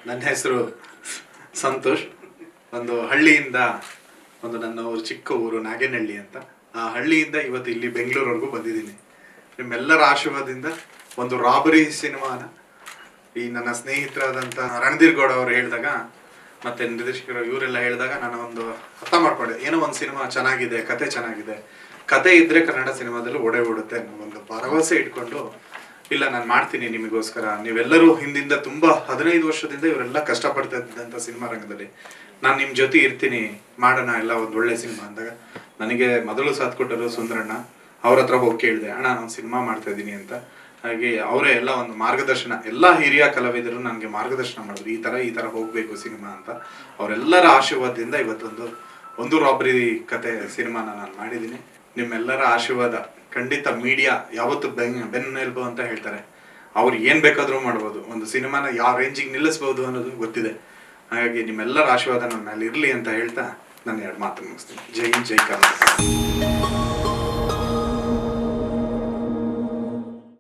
ನನ್ನ ಹೆಸರು ಸಂತೋಷ್ ಒಂದು ಹಳ್ಳಿಯಿಂದ ಒಂದು ನನ್ನ ಊರು ಚಿಕ್ಕ ಊರು ನಾಗೇನಹಳ್ಳಿ ಅಂತ ಆ ಹಳ್ಳಿಯಿಂದ ಇವತ್ತು ಇಲ್ಲಿ ಬೆಂಗಳೂರವರೆಗೂ ಬಂದಿದ್ದೀನಿ ನಿಮ್ಮೆಲ್ಲರ ಆಶೀರ್ವಾದದಿಂದ ಒಂದು ರಾಬರಿ ಸಿನಿಮಾನ ಈ ನನ್ನ ಸ್ನೇಹಿತರಾದಂಥ ರಣಧೀರ್ ಗೌಡ ಅವರು ಹೇಳಿದಾಗ ಮತ್ತೆ ನಿರ್ದೇಶಕರು ಇವರೆಲ್ಲ ಹೇಳಿದಾಗ ನಾನು ಒಂದು ಅರ್ಥ ಮಾಡ್ಕೊಂಡೆ ಏನೋ ಒಂದು ಸಿನಿಮಾ ಚೆನ್ನಾಗಿದೆ ಕತೆ ಚೆನ್ನಾಗಿದೆ ಕತೆ ಇದ್ರೆ ಕನ್ನಡ ಸಿನಿಮಾದಲ್ಲಿ ಓಡೇ ಓಡುತ್ತೆ ಅನ್ನೋ ಒಂದು ಭರವಸೆ ಇಟ್ಕೊಂಡು ಇಲ್ಲ ನಾನು ಮಾಡ್ತೀನಿ ನಿಮಗೋಸ್ಕರ ನೀವೆಲ್ಲರೂ ಹಿಂದಿಂದ ತುಂಬಾ ಹದಿನೈದು ವರ್ಷದಿಂದ ಇವರೆಲ್ಲ ಕಷ್ಟಪಡ್ತಾ ಇದ್ದಂಥ ಸಿನಿಮಾ ರಂಗದಲ್ಲಿ ನಾನು ನಿಮ್ಮ ಜೊತೆ ಇರ್ತೀನಿ ಮಾಡೋಣ ಎಲ್ಲ ಒಂದು ಒಳ್ಳೆ ಸಿನಿಮಾ ಅಂದಾಗ ನನಗೆ ಮೊದಲು ಸಾಥ್ ಕೊಟ್ಟರು ಸುಂದರಣ್ಣ ಅವ್ರ ಹತ್ರ ಹೋಗಿ ಕೇಳಿದೆ ಅಣ್ಣ ನಾನು ಸಿನಿಮಾ ಮಾಡ್ತಾ ಇದ್ದೀನಿ ಅಂತ ಹಾಗೆ ಅವರೇ ಎಲ್ಲ ಒಂದು ಮಾರ್ಗದರ್ಶನ ಎಲ್ಲ ಹಿರಿಯ ಕಲಾವಿದರು ನನಗೆ ಮಾರ್ಗದರ್ಶನ ಮಾಡಿದ್ರು ಈ ತರ ಈ ತರ ಹೋಗ್ಬೇಕು ಸಿನಿಮಾ ಅಂತ ಅವರೆಲ್ಲರ ಆಶೀರ್ವಾದದಿಂದ ಇವತ್ತೊಂದು ಒಂದು ರಾಬರಿ ಕತೆ ಸಿನಿಮಾನ ನಾನು ಮಾಡಿದ್ದೀನಿ ನಿಮ್ಮೆಲ್ಲರ ಆಶೀರ್ವಾದ ಖಂಡಿತ ಮೀಡಿಯಾ ಯಾವತ್ತು ಬೆನ್ ಬೆನ್ನೆಲುಬು ಅಂತ ಹೇಳ್ತಾರೆ ಅವ್ರು ಏನ್ ಬೇಕಾದ್ರೂ ಮಾಡ್ಬೋದು ಒಂದು ಸಿನಿಮಾನ ಯಾವ ರೇಂಜಿಗೆ ನಿಲ್ಲಿಸ್ಬೋದು ಅನ್ನೋದು ಗೊತ್ತಿದೆ ಹಾಗಾಗಿ ನಿಮ್ಮೆಲ್ಲರ ಆಶೀರ್ವಾದ ನನ್ನ ಮೇಲೆ ಇರಲಿ ಅಂತ ಹೇಳ್ತಾ ನಾನು ಎರಡು ಮಾತು ಮುಗಿಸ್ತೀನಿ ಜೈ ಹಿಂದ್, ಜೈ ಕರ್ನಾಟಕ